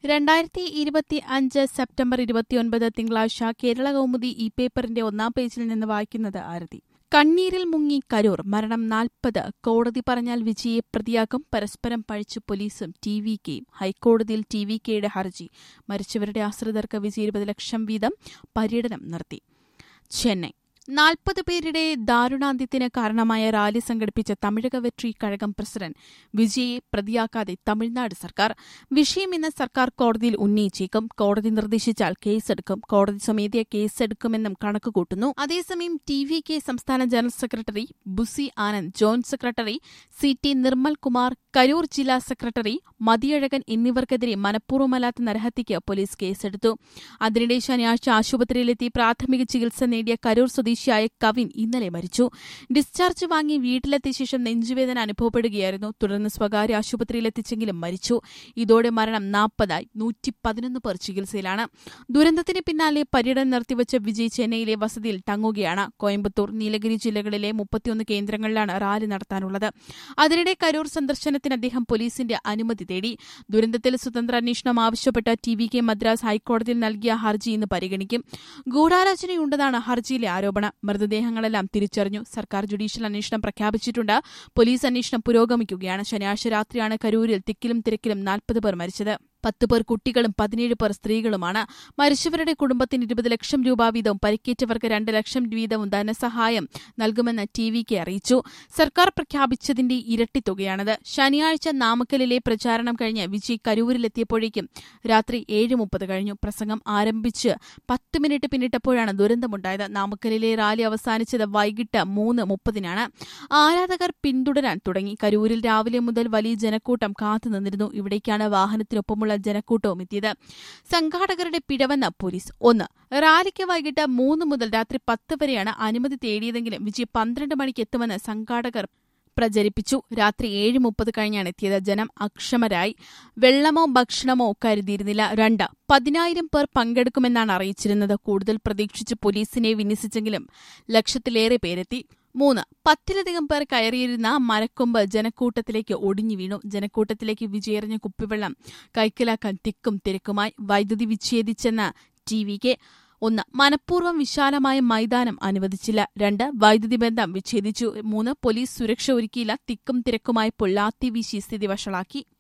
രണ്ടായിരത്തി ഇരുപത്തി അഞ്ച് സെപ്റ്റംബർ ഇരുപത്തിയൊൻപത് തിങ്കളാഴ്ച കേരള കൗമുദി ഈ പേപ്പറിന്റെ ഒന്നാം പേജിൽ നിന്ന് വായിക്കുന്നത് ആരതി കണ്ണീരിൽ മുങ്ങി കരൂർ മരണം നാൽപ്പത് കോടതി പറഞ്ഞാൽ വിജയെ പ്രതിയാക്കും പരസ്പരം പഴിച്ചു പോലീസും ടി വി കെയും ഹൈക്കോടതിയിൽ ടി വി കെയുടെ ഹർജി മരിച്ചവരുടെ ആശ്രിതർക്ക് വിജയ് ഇരുപത് ലക്ഷം വീതം പര്യടനം നടത്തി ചെന്നൈ നാൽപ്പത് പേരുടെ ദാരുണാന്ത്യത്തിന് കാരണമായ റാലി സംഘടിപ്പിച്ച തമിഴക വെട്രി കഴകം പ്രസിഡന്റ് വിജയെ പ്രതിയാക്കാതെ തമിഴ്നാട് സർക്കാർ വിഷയം ഇന്ന് സർക്കാർ കോടതിയിൽ ഉന്നയിച്ചേക്കും കോടതി നിർദ്ദേശിച്ചാൽ കേസെടുക്കും കോടതി സ്വമേധയ കേസെടുക്കുമെന്നും കണക്കുകൂട്ടുന്നു അതേസമയം ടി വി കെ സംസ്ഥാന general secretary Bussy Anand joint secretary C T Nirmal Kumar Karur ജില്ലാ സെക്രട്ടറി മതിയഴകൻ എന്നിവർക്കെതിരെ മനഃപൂർവ്വമല്ലാത്ത നരഹത്യയ്ക്ക് പോലീസ് കേസെടുത്തു അതിനിടെ ശനിയാഴ്ച ആശുപത്രിയിലെത്തി പ്രാഥമിക ചികിത്സ നേടിയ കരൂർ സ്വദേശിയായ കവിൻ ഇന്നലെ മരിച്ചു ഡിസ്ചാർജ് വാങ്ങി വീട്ടിലെത്തിയ ശേഷം നെഞ്ചുവേദന അനുഭവപ്പെടുകയായിരുന്നു തുടർന്ന് സ്വകാര്യ ആശുപത്രിയിലെത്തിച്ചെങ്കിലും മരിച്ചു ഇതോടെ മരണം നാൽപ്പതായി നൂറ്റി പതിനൊന്ന് പേർ ചികിത്സയിലാണ് ദുരന്തത്തിന് പിന്നാലെ പര്യടനം നിർത്തിവച്ച വിജയ് ചെന്നൈയിലെ വസതിയിൽ തങ്ങുകയാണ് കോയമ്പത്തൂർ നീലഗിരി ജില്ലകളിലെ മുപ്പത്തിയൊന്ന് കേന്ദ്രങ്ങളിലാണ് റാലി നടത്താനുള്ളത് അതിനിടെ കരൂർ സന്ദർശനത്തിന് അദ്ദേഹം പോലീസിന്റെ അനുമതി തേടി ദുരന്തത്തിൽ സ്വതന്ത്ര അന്വേഷണം ആവശ്യപ്പെട്ട ടി വി കെ മദ്രാസ് ഹൈക്കോടതിയിൽ നൽകിയ ഹർജി ഇന്ന് പരിഗണിക്കും ഗൂഢാലോചനയുണ്ടെന്നാണ് ഹർജിയിലെ ആരോപണം മൃതദേഹങ്ങളെല്ലാം തിരിച്ചറിഞ്ഞു സർക്കാർ ജുഡീഷ്യൽ അന്വേഷണം പ്രഖ്യാപിച്ചിട്ടുണ്ട് പോലീസ് അന്വേഷണം പുരോഗമിക്കുകയാണ് ശനിയാഴ്ച രാത്രിയാണ് കരൂരിൽ തിക്കിലും തിരക്കിലും നാൽപ്പത് പേർ മരിച്ചത് പത്ത് പേർ കുട്ടികളും പതിനേഴ് പേർ സ്ത്രീകളുമാണ് മരിച്ചവരുടെ കുടുംബത്തിന് ഇരുപത് ലക്ഷം രൂപ വീതവും പരിക്കേറ്റവർക്ക് രണ്ട് ലക്ഷം വീതവും ധനസഹായം നൽകുമെന്ന് ടി വി കെ അറിയിച്ചു സർക്കാർ പ്രഖ്യാപിച്ചതിന്റെ ഇരട്ടി തുകയാണത് ശനിയാഴ്ച നാമക്കലിലെ പ്രചാരണം കഴിഞ്ഞ് വിജയ് കരൂരിലെത്തിയപ്പോഴേക്കും രാത്രി ഏഴ് മുപ്പത് കഴിഞ്ഞു പ്രസംഗം ആരംഭിച്ച് പത്ത് മിനിറ്റ് പിന്നിട്ടപ്പോഴാണ് ദുരന്തമുണ്ടായത് നാമക്കലിലെ റാലി അവസാനിച്ചത് വൈകിട്ട് മൂന്ന് മുപ്പതിനാണ് ആരാധകർ പിന്തുടരാൻ തുടങ്ങി കരൂരിൽ രാവിലെ മുതൽ വലിയ ജനക്കൂട്ടം കാത്തുനിന്നിരുന്നു ഇവിടേക്കാണ് വാഹനത്തിനൊപ്പമുള്ള ജനക്കൂട്ടവും എത്തിയത് സംഘാടകരുടെ പിഴവെന്ന് പോലീസ് ഒന്ന് റാലിക്ക് വൈകിട്ട് മൂന്ന് മുതൽ രാത്രി പത്ത് വരെയാണ് അനുമതി തേടിയതെങ്കിലും വിജയ് പന്ത്രണ്ട് മണിക്ക് എത്തുമെന്ന് സംഘാടകർ പ്രചരിപ്പിച്ചു രാത്രി ഏഴ് മുപ്പത് കഴിഞ്ഞാണ് എത്തിയത് ജനം അക്ഷമരായി വെള്ളമോ ഭക്ഷണമോ കരുതിയിരുന്നില്ല രണ്ട് പതിനായിരം പേർ പങ്കെടുക്കുമെന്നാണ് അറിയിച്ചിരുന്നത് കൂടുതൽ പ്രതീക്ഷിച്ച് പോലീസിനെ വിന്യസിച്ചെങ്കിലും ലക്ഷത്തിലേറെ പേരെത്തി മൂന്ന് പത്തിലധികം പേർ കയറിയിരുന്ന മരക്കൊമ്പ് ജനക്കൂട്ടത്തിലേക്ക് ഒടിഞ്ഞു വീണു ജനക്കൂട്ടത്തിലേക്ക് വിജയെറിഞ്ഞ കുപ്പിവെള്ളം കൈക്കലാക്കാൻ തിക്കും തിരക്കുമായി വൈദ്യുതി വിച്ഛേദിച്ചെന്ന ടി വി കെ ഒന്ന് മനഃപൂർവ്വം വിശാലമായ മൈതാനം അനുവദിച്ചില്ല രണ്ട് വൈദ്യുതി ബന്ധം വിച്ഛേദിച്ചു മൂന്ന് പോലീസ് സുരക്ഷ ഒരുക്കിയില്ല തിക്കും തിരക്കുമായി പൊള്ളാത്തി വീശി സ്ഥിതി വഷളാക്കി